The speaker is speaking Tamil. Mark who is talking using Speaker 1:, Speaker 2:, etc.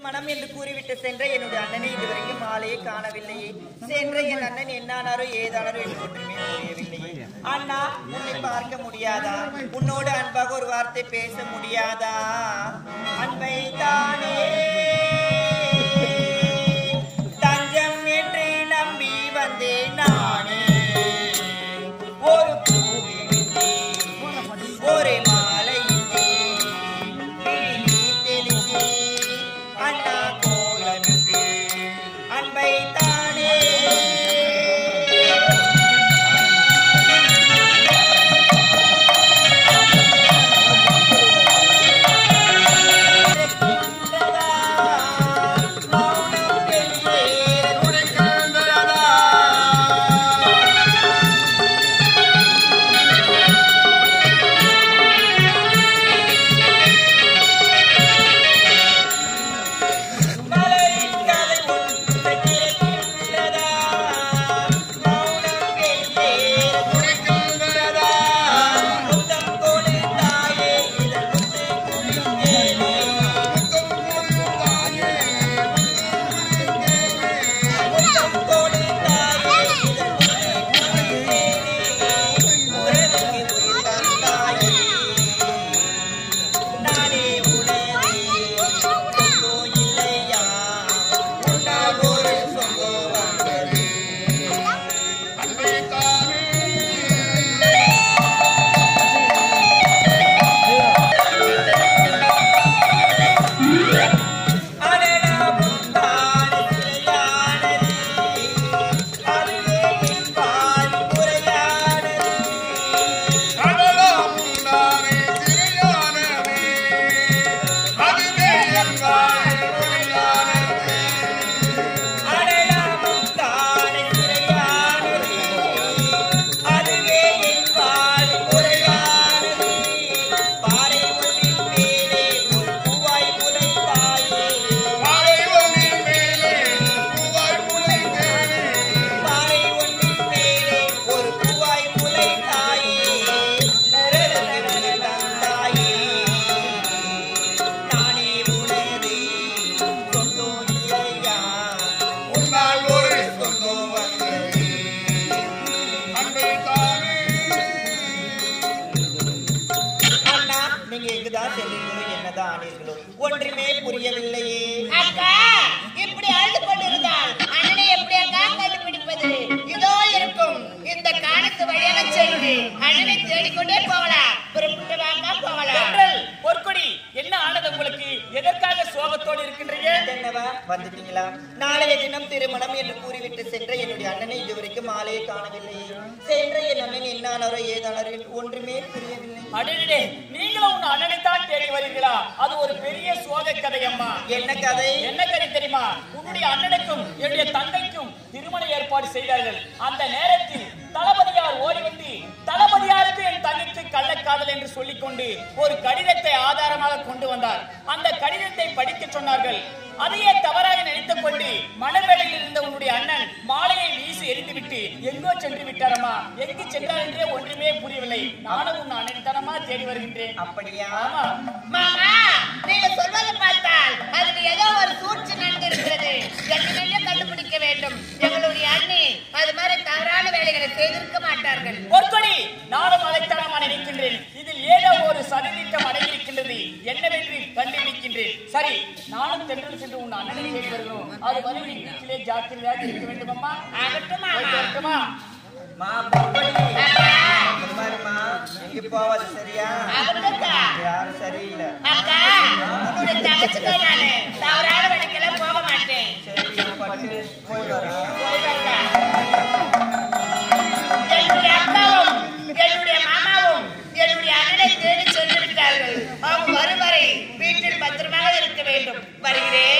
Speaker 1: திருமணம் என்று கூறிவிட்டு சென்ற என்னுடைய அண்ணனை இதுவரைக்கும் மாலையை காணவில்லையே சென்ற என் அண்ணன் என்னானாரோ ஏதானாரோ என்று ஒன்றுமே புரியவில்லையே அண்ணா உன்னை பார்க்க முடியாதா உன்னோடு அன்பாக ஒரு வார்த்தை பேச முடியாதா அன்பை தானே தஞ்சம் என்று நம்பி வந்தேன் நானே ஒரு பூவிட்டே ஒரு மாலையிட்டே விழி தெளித்தே அண்ணா கோலமிட்டே அன்பை தானே மௌனம் என்றே துடிக்கின்றதா மலரின் கதை ஒன்று திறக்கின்றதா மௌனம் என்றே துடிக்கின்றதா முத்தம் கொடு தாயே இதழ் முத்து குடித்தேனே முத்தம் கொடு தாயே இதழ் முத்து குடித்தேனே உறவுக்கு உயிர் தந்தாயே நானே உனது சொந்தோ இல்லையா உன்னால் ஒரு சொந்தோ வந்தது அடடா முந்தான சிலையானது அதுவே என் பாதி குறையானது அடடா முந்தான சிலையானது அதுவே என் பாதி குறையானது பாறை ஒன்றின் மேலே ஒரு பூவாய் முளைத்தாயே பாறை ஒன்றின் மேலே ஒரு பூவாய் முளைத்தாயே நரநரநர தந்தாயே நானே உனது சொந்தோ இல்லையா உன்னால் ஒரு சொந்தோ வந்தது அண்ணா நீங்க எங்குதான் சென்றீர்களோ என்னதான் ஆனீர்களோ ஒன்றுமே புரியவில்லையே
Speaker 2: அக்கா இப்படி அழுது கொண்டிருந்தால் அண்ணனை எப்படி அக்கா கண்டுபிடிப்பது இதோ இருக்கும் இந்த காலத்து வழியாக சென்று அண்ணனை தேடிக்கொண்டே போகலாம் புறப்பட்டு வாங்க போகலாம்
Speaker 3: தென்றல், பொற்கொடி என்ன ஆனது உங்களுக்கு எதற்காக சோகத்தோடு இருக்கின்றீங்க
Speaker 1: என்னவா வந்துட்டீங்களா நாளைய தினம் திருமணம் என்று கூறிவிட்டு சென்ற என்னுடைய அண்ணனை இதுவரைக்கும் மாலையை காணவில்லையே சென்ற என் அண்ணன் என்னானாரோ ஏதானாரோ என்று ஒன்றுமே புரியவில்லை
Speaker 3: அடடே நீங்களும் உன் அண்ணனைத்தான் தேடி வருகிறீர்களா அது ஒரு பெரிய சோக கதை அம்மா
Speaker 1: என்ன கதை
Speaker 3: என்ன கதை தெரியுமா உன்னுடைய அண்ணனுக்கும் என்னுடைய தந்தைக்கும் திருமண ஏற்பாடு செய்தார்கள் அந்த நேரத்தில் தளபதியார் ஓடி வந்து தளபதியாருக்கு என் தங்கைக்கு கள்ளக்காதல் என்று சொல்லிக்கொண்டு ஒரு கடிதத்தை ஆதாரமாக கொண்டு வந்தார் அந்த கடிதத்தை படிக்க சொன்னார்கள் அதையே தவறாக நினைத்துக் கொண்டு மணவேளையில் இருந்த உன்னுடைய அண்ணன் மாலையை வீசி எரிந்துவிட்டு எங்கோ சென்று விட்டாரம்மா எங்கு சென்றார் என்றே ஒன்றுமே புரியவில்லை நானும் உன் அண்ணன் தனமா தேடி வருகின்றேன்
Speaker 1: அப்படியா
Speaker 3: ஆமா
Speaker 2: மாமா நீங்க சொல்வதை பார்த்தால் அதுல ஏதோ ஒரு சூழ்ச்சி நடந்திருக்கிறது என்னென்ன கண்டுபிடிக்க வேண்டும் எங்களுடைய அண்ணி அது மாதிரி தவறான வேலைகளை செய்திருக்க மாட்டார்கள்
Speaker 3: பொற்கொடி நானும் அதைத்தான் நினைக்கின்றேன் இதில் ஏதோ ஒரு சதித்திட்டம் அடங்கியிருக்கின்றது என்னவென்று கண்டுபிடிக்கின்றேன் சரி நானும் தென்றல் சென்று உன் அண்ணனை தேடி வருகிறோம் அது வரை நீ வீட்டிலே ஜாக்கிரதையாக இருக்க வேண்டும் அம்மா
Speaker 2: ஆகட்டும் மாமா
Speaker 3: போயிட்டு வரட்டுமா?
Speaker 1: மா பொம்பளை.
Speaker 2: அக்கா
Speaker 1: இந்த மாதிரிம்மா எங்க போவது சரியா
Speaker 2: ஆகட்டும்க்கா
Speaker 1: யாரும் சரியில்லை
Speaker 2: அக்கா உங்களுடைய தங்கச்சிக்கோ நானு தவறான வேலைக்கெல்லாம் போக மாட்டேன்
Speaker 1: சரி பட்டு போய் வரோம்
Speaker 2: போயிட்டு என்னுடைய அக்காவும் என்னுடைய மாமாவும் என்னுடைய அண்ணனை தேடி சென்று விட்டார்கள் அவங்க வரும் வரை வீட்டில் பத்திரமாக இருக்க வேண்டும் வருகிறேன்